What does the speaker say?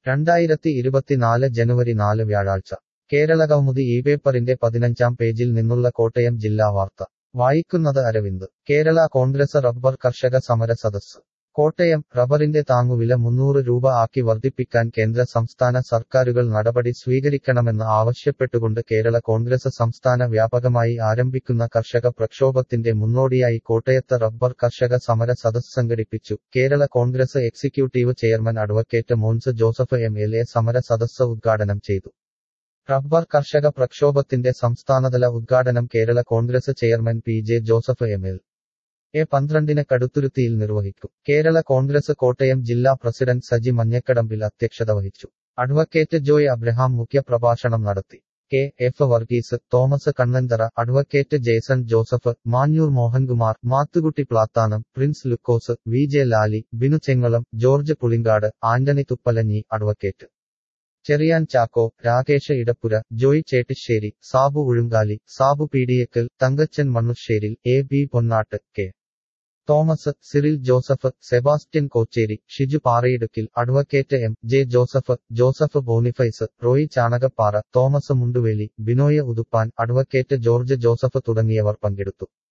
രണ്ടായിരത്തി ഇരുപത്തിനാല് ജനുവരി നാല് വ്യാഴാഴ്ച കേരളകൗമുദി ഈ പേപ്പറിന്റെ പതിനഞ്ചാം പേജിൽ നിന്നുള്ള കോട്ടയം ജില്ലാ വാർത്ത വായിക്കുന്നത് അരവിന്ദ് കേരള കോൺഗ്രസ് റബ്ബർ കർഷക സമര സദസ്സ് കോട്ടയം റബ്ബറിന്റെ താങ്ങുവില മുന്നൂറ് രൂപ ആക്കി വർദ്ധിപ്പിക്കാൻ കേന്ദ്ര സംസ്ഥാന സർക്കാരുകൾ നടപടി സ്വീകരിക്കണമെന്ന് ആവശ്യപ്പെട്ടുകൊണ്ട് കേരള കോൺഗ്രസ് സംസ്ഥാന വ്യാപകമായി ആരംഭിക്കുന്ന കർഷക പ്രക്ഷോഭത്തിന്റെ മുന്നോടിയായി കോട്ടയത്ത് റബ്ബർ കർഷക സമര സദസ് സംഘടിപ്പിച്ചു Kerala Congress executive chairman advocate Mons Joseph M L A സമര സദസ്സ് ഉദ്ഘാടനം ചെയ്തു റബ്ബർ കർഷക പ്രക്ഷോഭത്തിന്റെ സംസ്ഥാനതല ഉദ്ഘാടനം Kerala Congress chairman P J Joseph M L A പന്ത്രണ്ടിന് കടുത്തുരുത്തിയിൽ നിർവഹിക്കും കേരള കോൺഗ്രസ് കോട്ടയം ജില്ലാ പ്രസിഡന്റ് സജി മഞ്ഞക്കടമ്പിൽ അധ്യക്ഷത വഹിച്ചു അഡ്വക്കേറ്റ് ജോയ് അബ്രഹാം മുഖ്യപ്രഭാഷണം നടത്തി K F Varghese Thomas Kannanthara advocate Jason Joseph Manjoor Mohankumar Mathukutty Plathanam Prince Lukose V J Lali Binu Chengalam George Pulinkad Antony Thuppalanji advocate Cherian Chacko Rakesh Edappura Joy Chettissery Sabu Uzhunkali Sabu Peediyakkal Thankachan Mannusseril A B Ponnatt K Thomas Cyril Joseph Sebastian Kocheri Shiju Parayidukkil advocate M J Joseph Joseph Boniface Roy Chanakappara Thomas Munduveli Binoy Uthuppan advocate George Joseph തുടങ്ങിയവർ പങ്കെടുത്തു